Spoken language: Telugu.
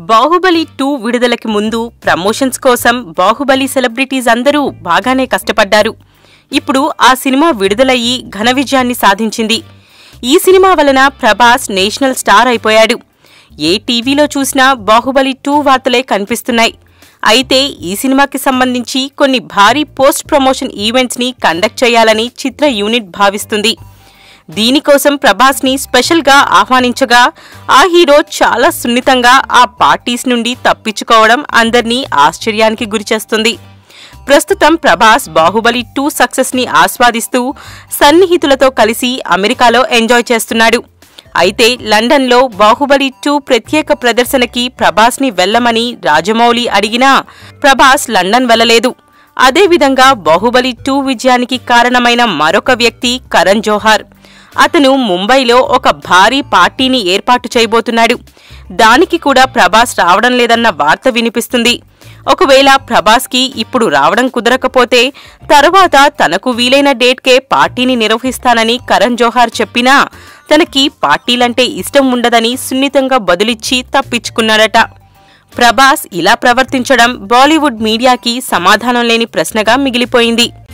బాహుబలి టూ విడుదలకి ముందు ప్రమోషన్స్ కోసం బాహుబలి సెలబ్రిటీస్ అందరూ బాగానే కష్టపడ్డారు ఇప్పుడు ఆ సినిమా విడుదలయ్యి ఘన విజయాన్ని సాధించింది ఈ సినిమా వలన ప్రభాస్ నేషనల్ స్టార్ అయిపోయాడు ఏ టీవీలో చూసినా బాహుబలి టూ వార్తలే కనిపిస్తున్నాయి అయితే ఈ సినిమాకి సంబంధించి కొన్ని భారీ పోస్ట్ ప్రమోషన్ ఈవెంట్స్ ని కండక్ట్ చేయాలని చిత్ర యూనిట్ భావిస్తుంది దీనికోసం ప్రభాస్ ని స్పెషల్ గా ఆహ్వానించగా ఆ హీరో చాలా సున్నితంగా ఆ పార్టీస్ నుండి తప్పించుకోవడం అందర్నీ ఆశ్చర్యానికి గురిచేస్తుంది ప్రస్తుతం ప్రభాస్ బాహుబలి టూ సక్సెస్ ని ఆస్వాదిస్తూ సన్నిహితులతో కలిసి అమెరికాలో ఎంజాయ్ చేస్తున్నాడు అయితే లండన్లో బాహుబలి టూ ప్రత్యేక ప్రదర్శనకి ప్రభాస్ ని వెళ్లమని రాజమౌళి అడిగినా ప్రభాస్ లండన్ వెళ్లలేదు అదేవిధంగా బాహుబలి టూ విజయానికి కారణమైన మరొక వ్యక్తి కరణ్ జోహార్ అతను ముంబైలో ఒక భారీ పార్టీని ఏర్పాటు చేయబోతున్నాడు దానికి కూడా ప్రభాస్ రావడం లేదన్న వార్త వినిపిస్తుంది ఒకవేళ ప్రభాస్కి ఇప్పుడు రావడం కుదరకపోతే తరువాత తనకు వీలైన డేట్కే పార్టీని నిర్వహిస్తానని కరణ్ జోహార్ చెప్పినా తనకి పార్టీలంటే ఇష్టం ఉండదని సున్నితంగా బదులిచ్చి తప్పించుకున్నాడట ప్రభాస్ ఇలా ప్రవర్తించడం బాలీవుడ్ మీడియాకి సమాధానం లేని ప్రశ్నగా మిగిలిపోయింది